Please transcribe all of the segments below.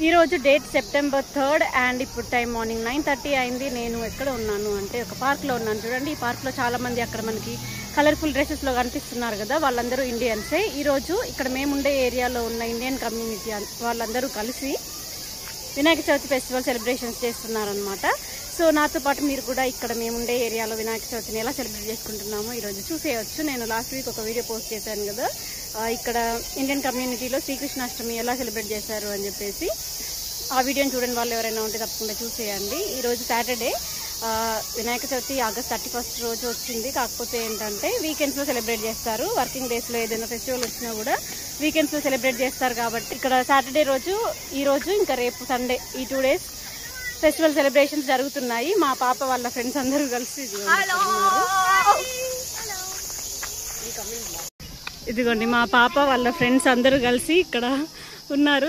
ఈ రోజు date September third and ఇప్పుడు టైం మార్నింగ్ నైన్ థర్టీ అయింది నేను ఎక్కడ ఉన్నాను అంటే ఒక పార్క్ లో ఉన్నాను చూడండి ఈ పార్క్ లో చాలా మంది అక్కడ మనకి కలర్ఫుల్ డ్రెస్సెస్ లో కనిపిస్తున్నారు కదా వాళ్ళందరూ ఇండియన్సే ఈ రోజు ఇక్కడ మేముండే ఏరియాలో ఉన్న ఇండియన్ కమ్యూనిటీ వాళ్ళందరూ కలిసి వినాయక చవితి ఫెస్టివల్ సెలబ్రేషన్స్ చేస్తున్నారనమాట సో నాతో పాటు మీరు కూడా ఇక్కడ మేముండే ఏరియాలో వినాయక చవితిని ఎలా సెలబ్రేట్ చేసుకుంటున్నామో ఈరోజు చూసేయచ్చు నేను లాస్ట్ వీక్ ఒక వీడియో పోస్ట్ చేశాను కదా ఆ, ఇక్కడ ఇండియన్ కమ్యూనిటీలో శ్రీకృష్ణాష్టమి ఎలా సెలబ్రేట్ చేశారు అని చెప్పేసి ఆ వీడియోని చూడని వాళ్ళు ఎవరైనా ఉంటే తప్పకుండా చూసేయండి ఈరోజు సాటర్డే ఆ, Vinayaka Chavithi August thirty first రోజు వచ్చింది కాకపోతే ఏంటంటే వీకెండ్స్ లో సెలబ్రేట్ చేస్తారు వర్కింగ్ డేస్ లో ఏదైనా ఫెస్టివల్ వచ్చినా కూడా వీకెండ్స్ లో సెలబ్రేట్ చేస్తారు కాబట్టి ఇక్కడ సాటర్డే రోజు ఈ రోజు ఇంకా రేపు సండే ఈ టూ డేస్ ఫెస్టివల్ సెలబ్రేషన్స్ జరుగుతున్నాయి మా పాప వాళ్ళ ఫ్రెండ్స్ అందరూ కలిసి ఇదిగోండి ఇక్కడ ఉన్నారు. ఇదిగోండి మా పాప వాళ్ళ ఫ్రెండ్స్ అందరూ కలిసి ఇక్కడ ఉన్నారు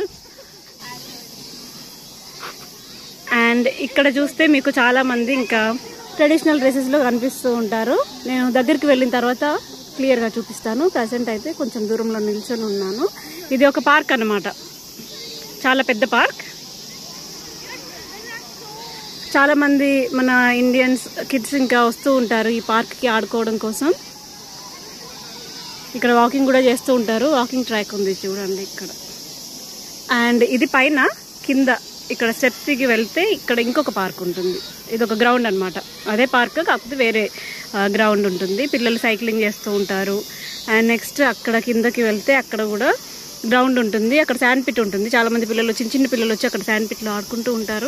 అండ్ ఇక్కడ చూస్తే మీకు చాలా మంది ఇంకా ట్రెడిషనల్ డ్రెస్సెస్ లో కనిపిస్తూ ఉంటారు నేను దగ్గరికి వెళ్ళిన తర్వాత క్లియర్ గా చూపిస్తాను ప్రజెంట్ అయితే కొంచెం దూరంలో నిల్చొని ఉన్నాను ఇది ఒక పార్క్ అన్నమాట చాలా పెద్ద పార్క్ చాలా మంది మన ఇండియన్స్ కిడ్స్ ఇంకా వస్తూ ఉంటారు ఈ పార్క్ కి ఆడుకోవడం కోసం ఇక్కడ వాకింగ్ కూడా చేస్తూ ఉంటారు వాకింగ్ ట్రాక్ ఉంది చూడండి ఇక్కడ అండ్ ఇది పైన కింద ఇక్కడ స్టెప్స్ దిగి వెళ్తే ఇక్కడ ఇంకొక పార్క్ ఉంటుంది ఇది ఒక గ్రౌండ్ అన్నమాట అదే పార్క్ కాకపోతే వేరే గ్రౌండ్ ఉంటుంది పిల్లలు సైక్లింగ్ చేస్తూ ఉంటారు అండ్ నెక్స్ట్ అక్కడ కిందకి వెళ్తే అక్కడ కూడా గ్రౌండ్ ఉంటుంది అక్కడ శాండ్ పిట్ ఉంటుంది చాలా మంది పిల్లలు చిన్న చిన్న పిల్లలు వచ్చి అక్కడ శాండ్ పిట్లో ఆడుకుంటూ ఉంటారు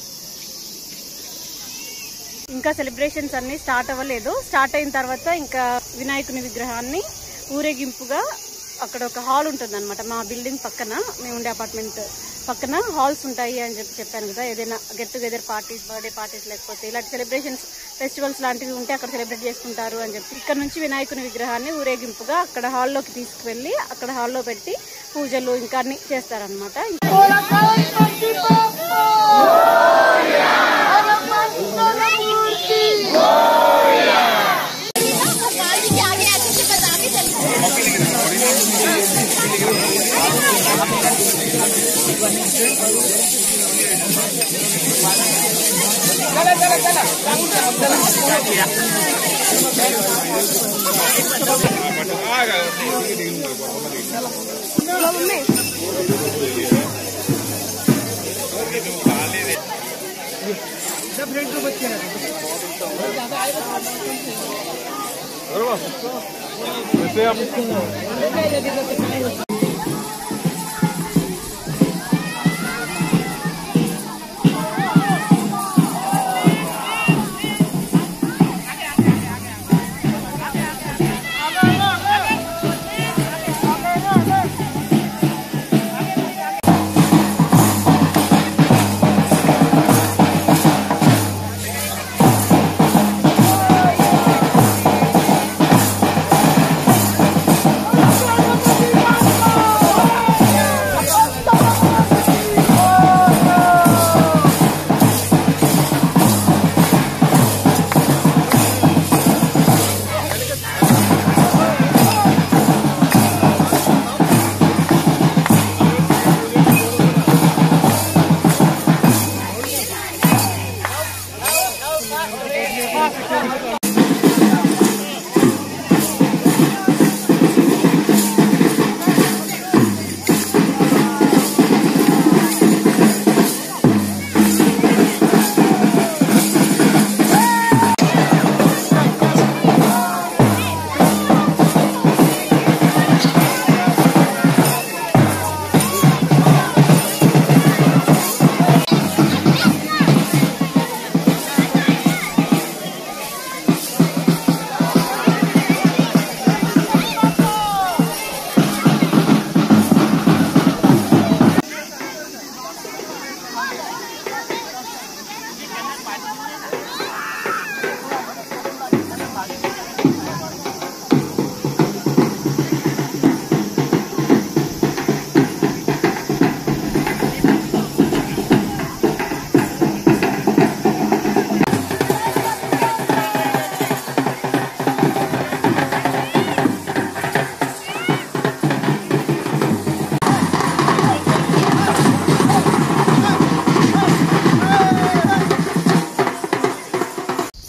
ఇంకా సెలబ్రేషన్స్ అన్ని స్టార్ట్ అవ్వలేదు స్టార్ట్ అయిన తర్వాత ఇంకా వినాయకుని విగ్రహాన్ని ఊరేగింపుగా అక్కడ ఒక హాల్ ఉంటుంది అనమాట మా బిల్డింగ్ పక్కన మేము ఉండే అపార్ట్మెంట్ పక్కన హాల్స్ ఉంటాయి అని చెప్పి చెప్పాను కదా ఏదైనా get together parties birthday parties లేకపోతే ఇలాంటి సెలబ్రేషన్స్ ఫెస్టివల్స్ లాంటివి ఉంటే అక్కడ సెలబ్రేట్ చేసుకుంటారు అని చెప్పి ఇక్కడ నుంచి వినాయకుని విగ్రహాన్ని ఊరేగింపుగా అక్కడ హాల్లోకి తీసుకువెళ్ళి అక్కడ హాల్లో పెట్టి పూజలు ఇంకా అన్ని చేస్తారనమాట Thank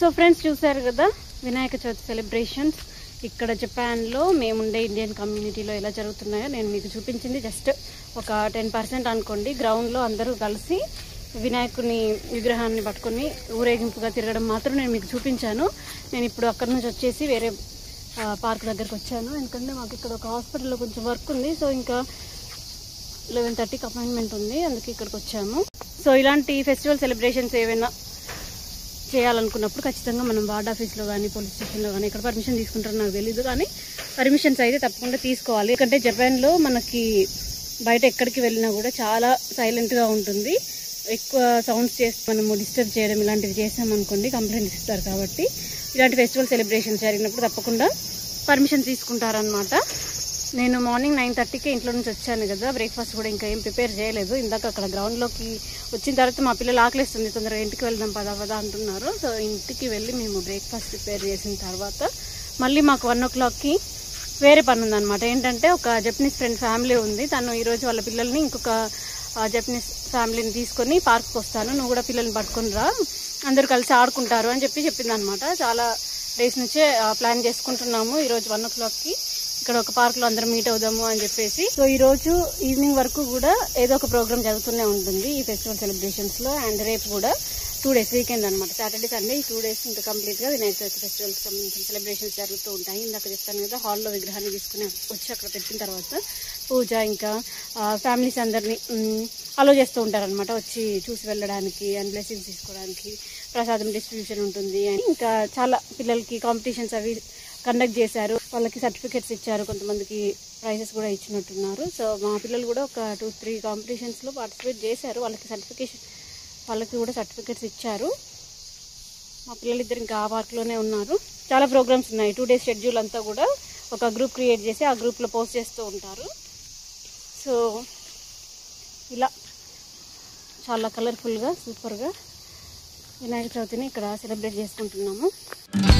సో ఫ్రెండ్స్ చూసారు కదా వినాయక చవితి సెలబ్రేషన్స్ ఇక్కడ జపాన్లో మేముండే ఇండియన్ కమ్యూనిటీలో ఎలా జరుగుతున్నాయో నేను మీకు చూపించింది జస్ట్ ఒక టెన్ పర్సెంట్ అనుకోండి గ్రౌండ్లో అందరూ కలిసి వినాయకుని విగ్రహాన్ని పట్టుకొని ఊరేగింపుగా తిరగడం మాత్రం నేను మీకు చూపించాను నేను ఇప్పుడు అక్కడ నుంచి వచ్చేసి వేరే పార్క్ దగ్గరకు వచ్చాను ఎందుకంటే మాకు ఇక్కడ ఒక హాస్పిటల్లో కొంచెం వర్క్ ఉంది సో ఇంకా లెవెన్ థర్టీకి అపాయింట్మెంట్ ఉంది అందుకే ఇక్కడికి వచ్చాము సో ఇలాంటి ఫెస్టివల్ సెలబ్రేషన్స్ ఏవైనా చేయాలనుకున్నప్పుడు ఖచ్చితంగా మనం వార్డ్ ఆఫీస్లో కానీ పోలీస్ స్టేషన్లో కానీ ఎక్కడ పర్మిషన్ తీసుకుంటారో నాకు తెలియదు కానీ పర్మిషన్స్ అయితే తప్పకుండా తీసుకోవాలి ఎందుకంటే జపాన్లో మనకి బయట ఎక్కడికి వెళ్ళినా కూడా చాలా సైలెంట్గా ఉంటుంది ఎక్కువ సౌండ్స్ చేసి మనము డిస్టర్బ్ చేయడం ఇలాంటివి చేసామనుకోండి కంప్లైంట్స్ ఇస్తారు కాబట్టి ఇలాంటి ఫెస్టివల్ సెలబ్రేషన్స్ జరిగినప్పుడు తప్పకుండా పర్మిషన్ తీసుకుంటారనమాట నేను మార్నింగ్ నైన్ థర్టీకి ఇంట్లో నుంచి వచ్చాను కదా బ్రేక్ఫాస్ట్ కూడా ఇంకా ఏం ప్రిపేర్ చేయలేదు ఇందాక అక్కడ గ్రౌండ్లోకి వచ్చిన తర్వాత మా పిల్లలు ఆకలిస్తుంది తొందరగా ఇంటికి వెళ్దాం పదా పదా అంటున్నారు సో ఇంటికి వెళ్ళి మేము బ్రేక్ఫాస్ట్ ప్రిపేర్ చేసిన తర్వాత మళ్ళీ మాకు వన్ ఓ క్లాక్కి వేరే పని ఉందన్నమాట ఏంటంటే ఒక జపనీస్ ఫ్రెండ్ ఫ్యామిలీ ఉంది తను ఈరోజు వాళ్ళ పిల్లల్ని ఇంకొక ఆ, జపనీస్ ఫ్యామిలీని తీసుకొని పార్క్కి వస్తాను నువ్వు కూడా పిల్లల్ని పట్టుకొని రా అందరూ కలిసి ఆడుకుంటారు అని చెప్పి చెప్పింది అనమాట చాలా డేస్ నుంచే ఆ, ప్లాన్ చేసుకుంటున్నాము ఈరోజు వన్ ఓ క్లాక్కి ఇక్కడ ఒక పార్క్ లో అందరం మీట్ అవుదాము అని చెప్పేసి సో ఈ రోజు ఈవినింగ్ వరకు కూడా ఏదో ఒక ప్రోగ్రామ్ జరుగుతూనే ఉంటుంది ఈ ఫెస్టివల్ సెలబ్రేషన్స్ లో అండ్ రేపు కూడా టూ డేస్ వీకెండ్ అనమాట సాటర్డే సండే ఈ టూ డేస్ ఇంకా కంప్లీట్ గా వినాయక చవితి ఫెస్టివల్ కి సంబంధించిన సెలబ్రేషన్స్ జరుగుతూ ఉంటాయి ఇందాక చెప్తాను కదా హాల్లో విగ్రహాన్ని తీసుకుని వచ్చి అక్కడ పెట్టిన తర్వాత పూజ ఇంకా ఫ్యామిలీస్ అందరినీ అలో చేస్తూ ఉంటారనమాట వచ్చి చూసి వెళ్ళడానికి అండ్ బ్లెస్సింగ్స్ తీసుకోవడానికి ప్రసాదం డిస్ట్రిబ్యూషన్ ఉంటుంది and ఇంకా చాలా పిల్లలకి కాంపిటీషన్స్ అవి కండక్ట్ చేశారు వాళ్ళకి సర్టిఫికెట్స్ ఇచ్చారు కొంతమందికి ప్రైజెస్ కూడా ఇచ్చినట్టున్నారు సో మా పిల్లలు కూడా ఒక టూ త్రీ కాంపిటీషన్స్లో పార్టిసిపేట్ చేశారు వాళ్ళకి సర్టిఫికేషన్ వాళ్ళకి కూడా సర్టిఫికెట్స్ ఇచ్చారు మా పిల్లలు ఇద్దరు ఇంకా ఆ పార్క్లోనే ఉన్నారు చాలా ప్రోగ్రామ్స్ ఉన్నాయి టూ డేస్ షెడ్యూల్ అంతా కూడా ఒక గ్రూప్ క్రియేట్ చేసి ఆ గ్రూప్లో పోస్ట్ చేస్తూ ఉంటారు సో ఇలా చాలా కలర్ఫుల్గా సూపర్గా వినాయక చవితిని ఇక్కడ సెలబ్రేట్ చేసుకుంటున్నాము